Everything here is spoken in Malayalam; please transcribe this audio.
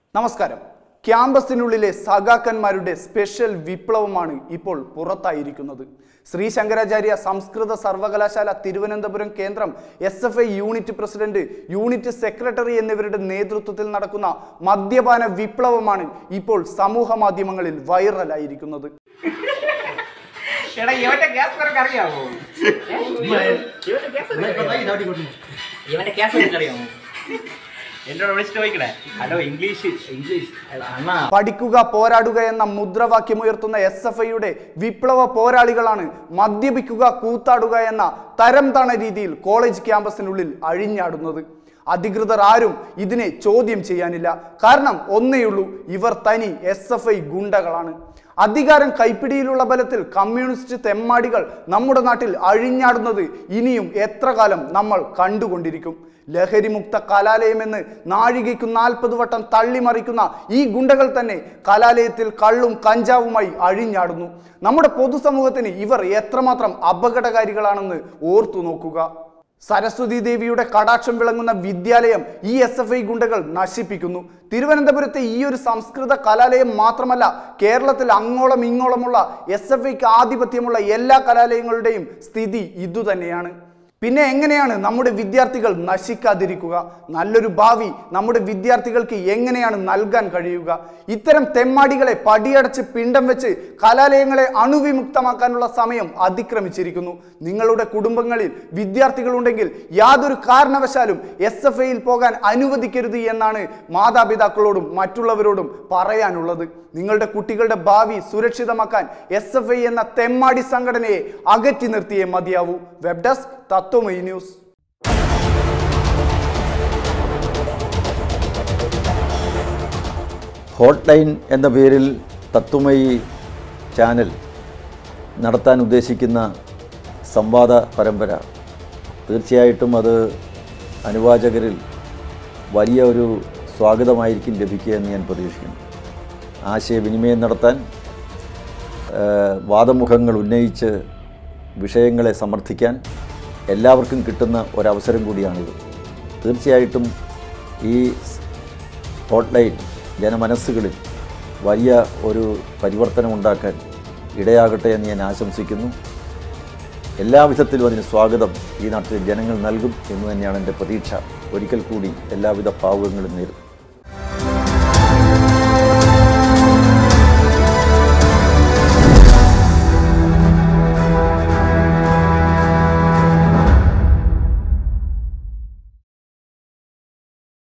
നമസ്കാരം ക്യാമ്പസിനുള്ളിലെ സഖാക്കന്മാരുടെ സ്പെഷ്യൽ വിപ്ലവമാണ് ഇപ്പോൾ പുറത്തായിരിക്കുന്നത് ശ്രീ ശങ്കരാചാര്യ സംസ്കൃത സർവകലാശാല തിരുവനന്തപുരം കേന്ദ്രം S F I unit president unit secretary എന്നിവരുടെ നേതൃത്വത്തിൽ നടക്കുന്ന മദ്യപാന വിപ്ലവമാണ് ഇപ്പോൾ സമൂഹ മാധ്യമങ്ങളിൽ വൈറലായിരിക്കുന്നത് എടാ ഇവന്റെ ഗ്യാസ് നിനക്ക് അറിയാമോ ഇവന്റെ ഗ്യാസ് നിനക്ക് അറിയാമോ എന്നോട് വിളിച്ചിട്ട് ചോദിക്കണേ ഹലോ ഇംഗ്ലീഷ് ഇംഗ്ലീഷ് അണ്ണാ പഠിക്കുക പോരാടുക എന്ന മുദ്രാവാക്യമുയർത്തുന്ന എസ് എഫ് ഐയുടെ വിപ്ലവ പോരാളികളാണ് മദ്യപിക്കുക കൂത്താടുക എന്ന തരം താണ രീതിയിൽ കോളേജ് ക്യാമ്പസിനുള്ളിൽ അഴിഞ്ഞാടുന്നത് അധികൃതർ ആരും ഇതിനെ ചോദ്യം ചെയ്യാനില്ല കാരണം ഒന്നേയുള്ളൂ ഇവർ തനി എസ് എഫ് ഐ ഗുണ്ടകളാണ് അധികാരം കൈപ്പിടിയിലുള്ള ബലത്തിൽ കമ്മ്യൂണിസ്റ്റ് തെമ്മാടികൾ നമ്മുടെ നാട്ടിൽ അഴിഞ്ഞാടുന്നത് ഇനിയും എത്ര കാലം നമ്മൾ കണ്ടുകൊണ്ടിരിക്കും ലഹരിമുക്ത കലാലയമെന്ന് നാഴികയ്ക്ക് നാൽപ്പത് വട്ടം തള്ളിമറിക്കുന്ന ഈ ഗുണ്ടകൾ തന്നെ കലാലയത്തിൽ കള്ളും കഞ്ചാവുമായി അഴിഞ്ഞാടുന്നു നമ്മുടെ പൊതുസമൂഹത്തിന് ഇവർ എത്രമാത്രം അപകടകാരികളാണെന്ന് ഓർത്തു നോക്കുക സരസ്വതി ദേവിയുടെ കടാക്ഷം വിളങ്ങുന്ന വിദ്യാലയം ഈ എസ് എഫ് ഐ ഗുണ്ടകൾ നശിപ്പിക്കുന്നു തിരുവനന്തപുരത്തെ ഈ ഒരു സംസ്കൃത കലാലയം മാത്രമല്ല കേരളത്തിൽ അങ്ങോളം ഇങ്ങോളമുള്ള എസ് എഫ് ഐക്ക് ആധിപത്യമുള്ള എല്ലാ കലാലയങ്ങളുടെയും സ്ഥിതി ഇതുതന്നെയാണ് പിന്നെ എങ്ങനെയാണ് നമ്മുടെ വിദ്യാർത്ഥികൾ നശിക്കാതിരിക്കുക നല്ലൊരു ഭാവി നമ്മുടെ വിദ്യാർത്ഥികൾക്ക് എങ്ങനെയാണ് നൽകാൻ കഴിയുക ഇത്തരം തെമ്മാടികളെ പടിയടച്ച് പിണ്ടം വെച്ച് കലാലയങ്ങളെ അണുവിമുക്തമാക്കാനുള്ള സമയം അതിക്രമിച്ചിരിക്കുന്നു നിങ്ങളുടെ കുടുംബങ്ങളിൽ വിദ്യാർത്ഥികളുണ്ടെങ്കിൽ യാതൊരു കാരണവശാലും എസ് എഫ് ഐയിൽ പോകാൻ അനുവദിക്കരുത് എന്നാണ് മാതാപിതാക്കളോടും മറ്റുള്ളവരോടും പറയാനുള്ളത് നിങ്ങളുടെ കുട്ടികളുടെ ഭാവി സുരക്ഷിതമാക്കാൻ എസ് എഫ് ഐ എന്ന തെമ്മാടി സംഘടനയെ അകറ്റി നിർത്തിയേ മതിയാവൂ web desk Tattvamayi news hotline എന്ന പേരിൽ തത്വമയി ചാനൽ നടത്താൻ ഉദ്ദേശിക്കുന്ന സംവാദ പരമ്പര തീർച്ചയായിട്ടും അത് അനുവാചകരിൽ വലിയ ഒരു സ്വാഗതമായിരിക്കും ലഭിക്കുക എന്ന് ഞാൻ പ്രതീക്ഷിക്കുന്നു ആശയവിനിമയം നടത്താൻ ആ, വാദമുഖങ്ങൾ ഉന്നയിച്ച് വിഷയങ്ങളെ സമർത്ഥിക്കാൻ എല്ലാവർക്കും കിട്ടുന്ന ഒരവസരം കൂടിയാണിത് തീർച്ചയായിട്ടും ഈ ഹോട്ട്ലൈൻ ജനമനസ്സുകളിൽ വലിയ ഒരു പരിവർത്തനം ഉണ്ടാക്കാൻ ഇടയാകട്ടെ എന്ന് ഞാൻ ആശംസിക്കുന്നു എല്ലാവിധത്തിലും അതിന് സ്വാഗതം ഈ നാട്ടിലെ ജനങ്ങൾ നൽകും എന്ന് തന്നെയാണ് എൻ്റെ പ്രതീക്ഷ ഒരിക്കൽ കൂടി എല്ലാവിധ ഭാവുകങ്ങളും നേരുന്നു